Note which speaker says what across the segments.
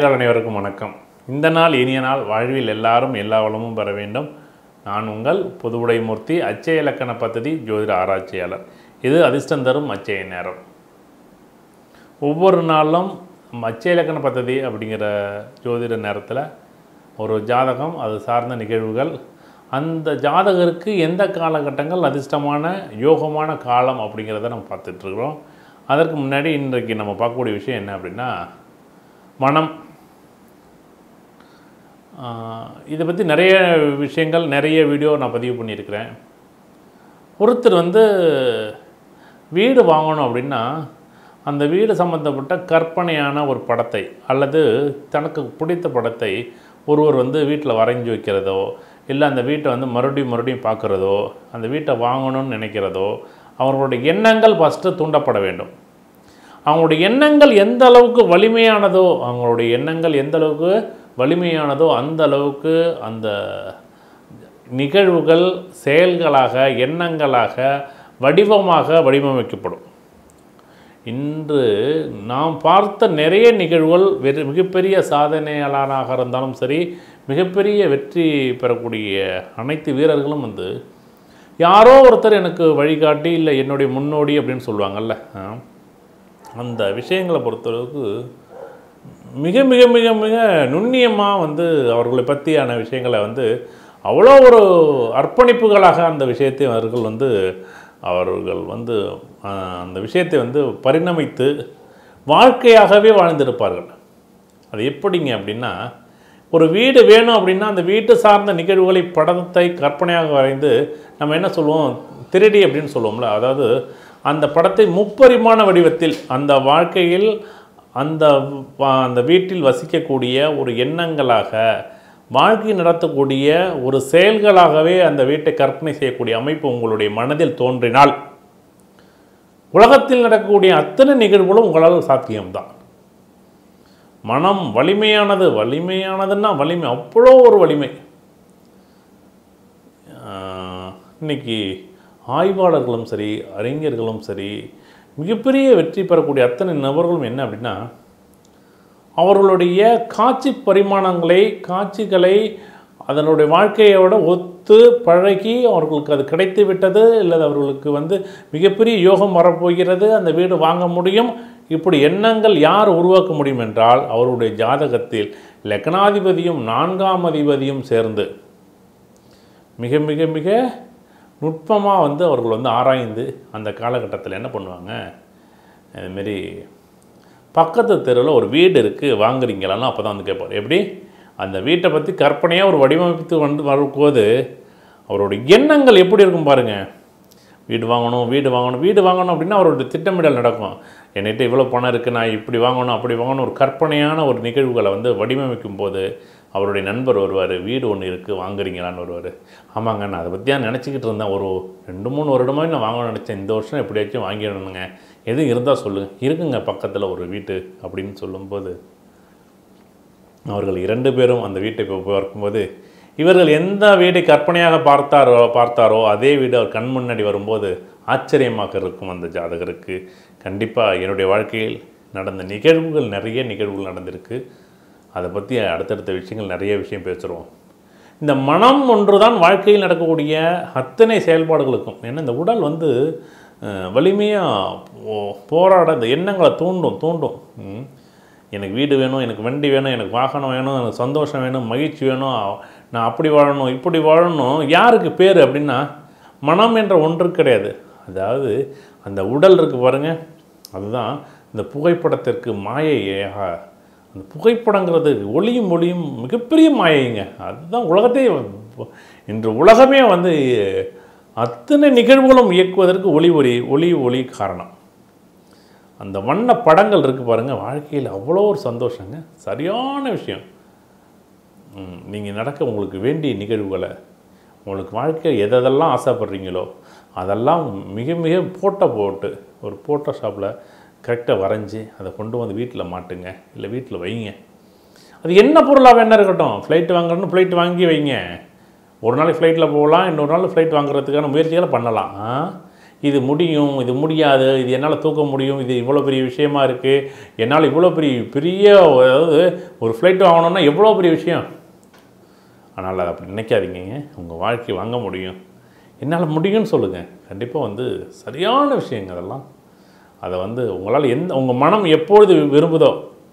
Speaker 1: நேயர்கள் அனைவருக்கும் வணக்கம் இந்த நாள் இனிய நாள் வாழ்வில் எல்லாரும் எல்லா வளமும் பெற வேண்டும் நான் உங்கள் புதுவுடைமூர்த்தி அச்சய இலக்கண பദ്ധதி ஜோதிட ஆராய்ச்சியாளர் இது அதிர்ஷ்டம் தரும் அச்சய நேரம் ஒவ்வொரு நாளும் நம்ம அச்சய இலக்கண பദ്ധதி அப்படிங்கிற ஜோதிட நேரத்தில் ஒரு ஜாதகம் அது சார்ந்த நிகழ்வுகள் அந்த ஜாதகருக்கு எந்த காலகட்டங்கள் அதிர்ஷ்டமான யோகமான காலம் அப்படிங்கிறத நம்ம பார்த்துட்ருக்குறோம் அதற்கு முன்னாடி இன்றைக்கு நம்ம பார்க்கக்கூடிய விஷயம் என்ன அப்படின்னா மனம் ஆஹ் இதை பற்றி நிறைய விஷயங்கள் நிறைய வீடியோ நான் பதிவு பண்ணியிருக்கிறேன் ஒருத்தர் வந்து வீடு வாங்கணும் அப்படின்னா அந்த வீடு சம்மந்தப்பட்ட கற்பனையான ஒரு படத்தை அல்லது தனக்கு பிடித்த படத்தை ஒருவர் வந்து வீட்டில் வரைஞ்சி வைக்கிறதோ இல்லை அந்த வீட்டை வந்து மறுபடியும் மறுபடியும் பார்க்குறதோ அந்த வீட்டை வாங்கணும்னு நினைக்கிறதோ அவர்களுடைய எண்ணங்கள் ஃபஸ்ட்டு தூண்டப்பட வேண்டும் அவங்களுடைய எண்ணங்கள் எந்த அளவுக்கு வலிமையானதோ அவங்களுடைய எண்ணங்கள் எந்த அளவுக்கு வலிமையானதோ அந்த அளவுக்கு அந்த நிகழ்வுகள் செயல்களாக எண்ணங்களாக வடிவமாக வடிவமைக்கப்படும் இன்று நாம் பார்த்த நிறைய நிகழ்வுகள் வெறு மிகப்பெரிய சாதனையாளராக இருந்தாலும் சரி மிகப்பெரிய வெற்றி பெறக்கூடிய அனைத்து வீரர்களும் வந்து யாரோ ஒருத்தர் எனக்கு வழிகாட்டி இல்லை என்னுடைய முன்னோடி அப்படின்னு சொல்லுவாங்கல்ல ஆ. அந்த விஷயங்களை பொறுத்தளவுக்கு மிக மிக மிக மிக நுண்ணியமாக வந்து அவர்களை பற்றியான விஷயங்களை வந்து அவ்வளோ ஒரு அர்ப்பணிப்புகளாக அந்த விஷயத்தை அவர்கள் வந்து அவர்கள் வந்து ஆஹ், அந்த விஷயத்தை வந்து பரிணமித்து வாழ்க்கையாகவே வாழ்ந்திருப்பார்கள் அது எப்படிங்க அப்படின்னா ஒரு வீடு வேணும் அப்படின்னா அந்த வீட்டு சார்ந்த நிகழ்வுகளை படத்தை கற்பனையாக வரைந்து நம்ம என்ன சொல்லுவோம் திருடி அப்படின்னு சொல்லுவோம்ல அதாவது அந்த படத்தை முப்பரிமாண வடிவத்தில் அந்த வாழ்க்கையில் அந்த வ- அந்த வீட்டில் வசிக்கக்கூடிய ஒரு எண்ணங்களாக வாழ்க்கை நடத்தக்கூடிய ஒரு செயல்களாகவே அந்த வீட்டை கற்பனை செய்யக்கூடிய அமைப்பு உங்களுடைய மனதில் தோன்றினால் உலகத்தில் நடக்கக்கூடிய அத்தனை நிகழ்வுகளும் உங்களால் சாத்தியம்தான் மனம் வலிமையானது வலிமையானதுன்னா வலிமை அவ்வளோ ஒரு வலிமை ஆஹ், இன்னைக்கு ஆய்வாளர்களும் சரி அறிஞர்களும் சரி மிகப்பெரிய வெற்றி பெறக்கூடிய அத்தனை நபர்களும் என்ன அப்படின்னா அவர்களுடைய காட்சி பரிமாணங்களை காட்சிகளை அதனுடைய வாழ்க்கையோட ஒத்து பழகி அவர்களுக்கு அது கிடைத்து விட்டது இல்லை அவர்களுக்கு வந்து மிகப்பெரிய யோகம் வரப்போகிறது அந்த வீடு வாங்க முடியும் இப்படி எண்ணங்கள் யார் உருவாக்க முடியும் என்றால் அவருடைய ஜாதகத்தில் லக்னாதிபதியும் நான்காம் அதிபதியும் சேர்ந்து மிக மிக மிக நுட்பமாக வந்து அவர்கள் வந்து ஆராய்ந்து அந்த காலகட்டத்தில் என்ன பண்ணுவாங்க இதுமாரி பக்கத்து தெருவில் ஒரு வீடு இருக்குது வாங்குறீங்களான்னு அப்போ தான் வந்து கேட்பார் எப்படி அந்த வீட்டை பற்றி கற்பனையாக ஒரு வடிவமைத்து வந்து வரும்போது அவருடைய எண்ணங்கள் எப்படி இருக்கும் பாருங்கள் வீடு வாங்கணும் வீடு வாங்கணும் வீடு வாங்கணும் அப்படின்னா அவருடைய திட்டமிடல் நடக்கும் என்கிட்ட இவ்வளோ பணம் இருக்குது நான் இப்படி வாங்கணும் அப்படி வாங்கணும் ஒரு கற்பனையான ஒரு நிகழ்வுகளை வந்து வடிவமைக்கும் போது அவருடைய நண்பர் வருவார் வீடு ஒன்று இருக்குது வாங்குறீங்களான்னு வருவார் ஆமாங்க நான் அதை பற்றியா நினச்சிக்கிட்டு இருந்தேன் ஒரு ரெண்டு மூணு வருடமாக நான் வாங்கணும்னு நினச்சேன் இந்த வருஷம் எப்படியாச்சும் வாங்கிடணுங்க எதுவும் இருந்தால் சொல்லுங்கள் இருக்குங்க பக்கத்தில் ஒரு வீட்டு அப்படின்னு சொல்லும்போது அவர்கள் இரண்டு பேரும் அந்த வீட்டை போய் பார்க்கும்போது இவர்கள் எந்த வீடை கற்பனையாக பார்த்தாரோ பார்த்தாரோ அதே வீடு அவர் கண் முன்னாடி வரும்போது ஆச்சரியமாக இருக்கும் அந்த ஜாதகருக்கு கண்டிப்பாக என்னுடைய வாழ்க்கையில் நடந்த நிகழ்வுகள் நிறைய நிகழ்வுகள் நடந்திருக்கு அதை பற்றி அடுத்தடுத்த விஷயங்கள் நிறைய விஷயம் பேசுகிறோம் இந்த மனம் ஒன்று தான் வாழ்க்கையில் நடக்கக்கூடிய அத்தனை செயல்பாடுகளுக்கும் ஏன்னா இந்த உடல் வந்து வலிமையாக போராட இந்த எண்ணங்களை தூண்டும் தூண்டும் ம். எனக்கு வீடு வேணும் எனக்கு வண்டி வேணும் எனக்கு வாகனம் வேணும் எனக்கு சந்தோஷம் வேணும் மகிழ்ச்சி வேணும் நான் அப்படி வாழணும் இப்படி வாழணும் யாருக்கு பேர் அப்படின்னா மனம் என்ற ஒன்று கிடையாது அதாவது அந்த உடல் இருக்கு பாருங்க அதுதான் இந்த புகைப்படத்திற்கு மாயையாக அந்த புகைப்படங்கிறது ஒளியும் ஒளியும் மிகப்பெரிய மாயைங்க அதுதான் உலகத்தையே இன்று உலகமே வந்து அத்தனை நிகழ்வுகளும் இயக்குவதற்கு ஒளி ஒளி ஒளி ஒளி காரணம் அந்த வண்ண படங்கள் இருக்குது பாருங்கள் வாழ்க்கையில் அவ்வளோ ஒரு சந்தோஷங்க சரியான விஷயம் நீங்கள் நடக்க உங்களுக்கு வேண்டிய நிகழ்வுகளை உங்களுக்கு வாழ்க்கையில் எதெல்லாம் ஆசைப்படுறீங்களோ அதெல்லாம் மிக மிக ஃபோட்டோ போட்டு ஒரு ஃபோட்டோ ஷாப்பில் கரெக்டாக வரைஞ்சி அதை கொண்டு வந்து வீட்டில் மாட்டுங்க இல்லை வீட்டில் வைங்க அது என்ன பொருளாக வேணா இருக்கட்டும் ஃப்ளைட் வாங்கணும்னு ஃப்ளைட் வாங்கி வைங்க ஒரு நாளைக்கு ஃப்ளைட்டில் போகலாம் இன்னொரு நாள் ஃப்ளைட் வாங்குறதுக்கான முயற்சிகளை பண்ணலாம் ஆ? இது முடியும் இது முடியாது இது என்னால் தூக்க முடியும் இது இவ்வளோ பெரிய விஷயமா இருக்குது என்னால் இவ்வளோ பெரிய பெரிய அதாவது ஒரு ஃப்ளைட் வாங்கணும்னா எவ்வளோ பெரிய விஷயம் ஆனால் அதை அப்படி நினைக்காதீங்க உங்கள் வாழ்க்கை வாங்க முடியும் என்னால் முடியும்னு சொல்லுங்கள் கண்டிப்பாக வந்து சரியான விஷயங்க அதெல்லாம் அதை வந்து உங்களால் எந்த உங்கள் மனம் எப்பொழுது விரும்புதோ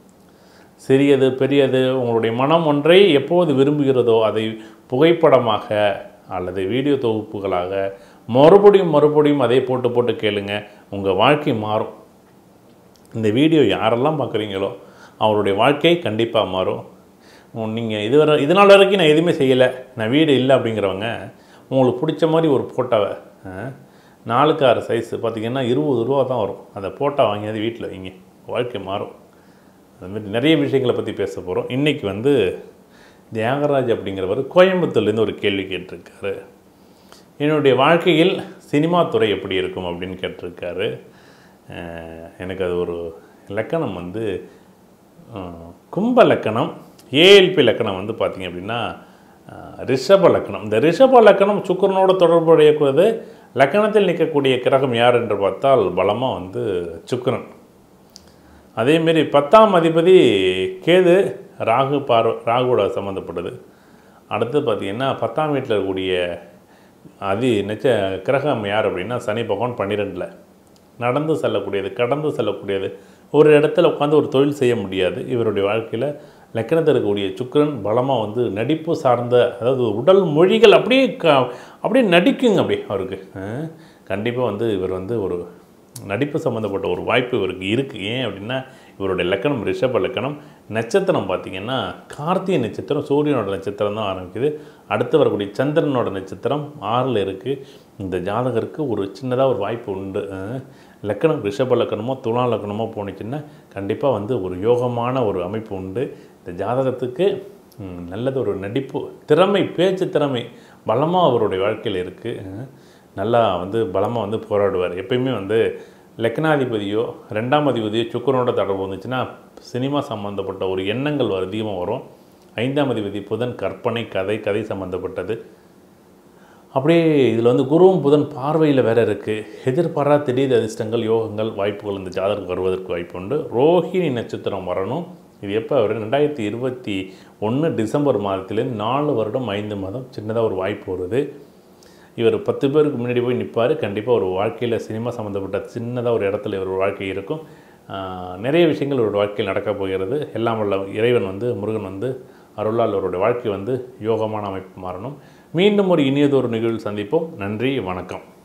Speaker 1: சிறியது பெரியது உங்களுடைய மனம் ஒன்றை எப்போது விரும்புகிறதோ அதை புகைப்படமாக அல்லது வீடியோ தொகுப்புகளாக மறுபடியும் மறுபடியும் அதே போட்டு போட்டு கேளுங்க உங்கள் வாழ்க்கை மாறும் இந்த வீடியோ யாரெல்லாம் பார்க்குறீங்களோ அவருடைய வாழ்க்கை கண்டிப்பாக மாறும் நீங்கள் இதுவரை இது நாள் வரைக்கும் நான் எதுவுமே செய்யலை நான் வீடு இல்லை அப்படிங்கிறவங்க உங்களுக்கு பிடிச்ச மாதிரி ஒரு ஃபோட்டோவை நாலுக்கு ஆறு சைஸு பார்த்தீங்கன்னா இருபது ரூபா தான் வரும் அந்த ஃபோட்டோ வாங்கியது வீட்டில் வைங்க வாழ்க்கை மாறும் அதுமாரி நிறைய விஷயங்களை பற்றி பேச போகிறோம் இன்றைக்கி வந்து தியாகராஜ் அப்படிங்கிறவர் கோயம்புத்தூர்லேருந்து ஒரு கேள்வி கேட்டிருக்காரு என்னுடைய வாழ்க்கையில் சினிமா துறை எப்படி இருக்கும் அப்படின்னு கேட்டிருக்காரு அஹ் எனக்கு அது ஒரு லக்கணம் வந்து அஹ், கும்ப லக்கணம் ஏஎல்பி லக்கணம் வந்து பார்த்திங்க அப்படின்னா அஹ், ரிஷப லக்கணம் இந்த ரிஷப லக்கணம் சுக்கரனோடு தொடர்புடையக்கூடியது லக்கணத்தில் நிற்கக்கூடிய கிரகம் யார் என்று பார்த்தால் பலமாக வந்து சுக்கிரன் அதேமாரி பத்தாம் அதிபதி கேது ராகு பார் ராகுவோட சம்மந்தப்பட்டது அடுத்து பார்த்திங்கன்னா பத்தாம் வீட்டில் இருக்கக்கூடிய அதி நெச்ச கிரகம் யார் அப்படின்னா சனி பகவான் பன்னிரெண்டில் நடந்து செல்லக்கூடியது கடந்து செல்லக்கூடியது ஒரு இடத்துல உட்காந்து ஒரு தொழில் செய்ய முடியாது இவருடைய வாழ்க்கையில் லக்கணத்தில் இருக்கக்கூடிய சுக்கிரன் பலமாக வந்து நடிப்பு சார்ந்த அதாவது உடல் மொழிகள் அப்படியே க அப்படியே நடிக்குங்க அப்படியே அவருக்கு கண்டிப்பாக வந்து இவர் வந்து ஒரு நடிப்பு சம்மந்தப்பட்ட ஒரு வாய்ப்பு இவருக்கு இருக்குது ஏன் அப்படின்னா இவருடைய லக்கணம் ரிஷப லக்கணம் நட்சத்திரம் பார்த்திங்கன்னா கார்த்திகை நட்சத்திரம் சூரியனோட நட்சத்திரம் தான் ஆரம்பிக்குது அடுத்து வரக்கூடிய சந்திரனோட நட்சத்திரம் ஆறில் இருக்குது இந்த ஜாதகருக்கு ஒரு சின்னதாக ஒரு வாய்ப்பு உண்டு அஹ் லக்கணம் ரிஷப லக்கணமோ துலா லக்கணமோ போணுச்சுன்னா கண்டிப்பாக வந்து ஒரு யோகமான ஒரு அமைப்பு உண்டு இந்த ஜாதகத்துக்கு ம், நல்லது ஒரு நடிப்பு திறமை பேச்சு திறமை பலமாக அவருடைய வாழ்க்கையில் இருக்குது நல்லா வந்து பலமாக வந்து போராடுவார் எப்பயுமே வந்து லக்னாதிபதியோ ரெண்டாம் அதிபதியோ சுக்கரனோட தொடர்பு வந்துச்சுன்னா சினிமா சம்மந்தப்பட்ட ஒரு எண்ணங்கள் அதிகமாக வரும் ஐந்தாம் அதிபதி புதன் கற்பனை கதை கதை சம்மந்தப்பட்டது அப்படியே இதில் வந்து குருவும் புதன் பார்வையில் வேற இருக்குது எதிர்பாரா திடீர் அதிர்ஷ்டங்கள் யோகங்கள் வாய்ப்புகள் இந்த ஜாதகம் வருவதற்கு வாய்ப்பு உண்டு ரோஹிணி நட்சத்திரம் வரணும் இது எப்போ வரும் ரெண்டாயிரத்தி இருபத்தி ஒன்று டிசம்பர் மாதத்துலேருந்து நாலு வருடம் ஐந்து மாதம் சின்னதாக ஒரு வாய்ப்பு வருது இவர் பத்து பேருக்கு முன்னாடி போய் நிற்பார் கண்டிப்பாக ஒரு வாழ்க்கையில் சினிமா சம்மந்தப்பட்ட சின்னதாக ஒரு இடத்துல இவர் வாழ்க்கை இருக்கும் ஆஹ் நிறைய விஷயங்கள் இவருடைய வாழ்க்கையில் நடக்கப் போகிறது எல்லாம் வல்ல இறைவன் வந்து முருகன் வந்து அருளால் அவருடைய வாழ்க்கை வந்து யோகமான அமைப்பு மாறணும் மீண்டும் ஒரு இனியதொரு நிகழ்வில் சந்திப்போம் நன்றி வணக்கம்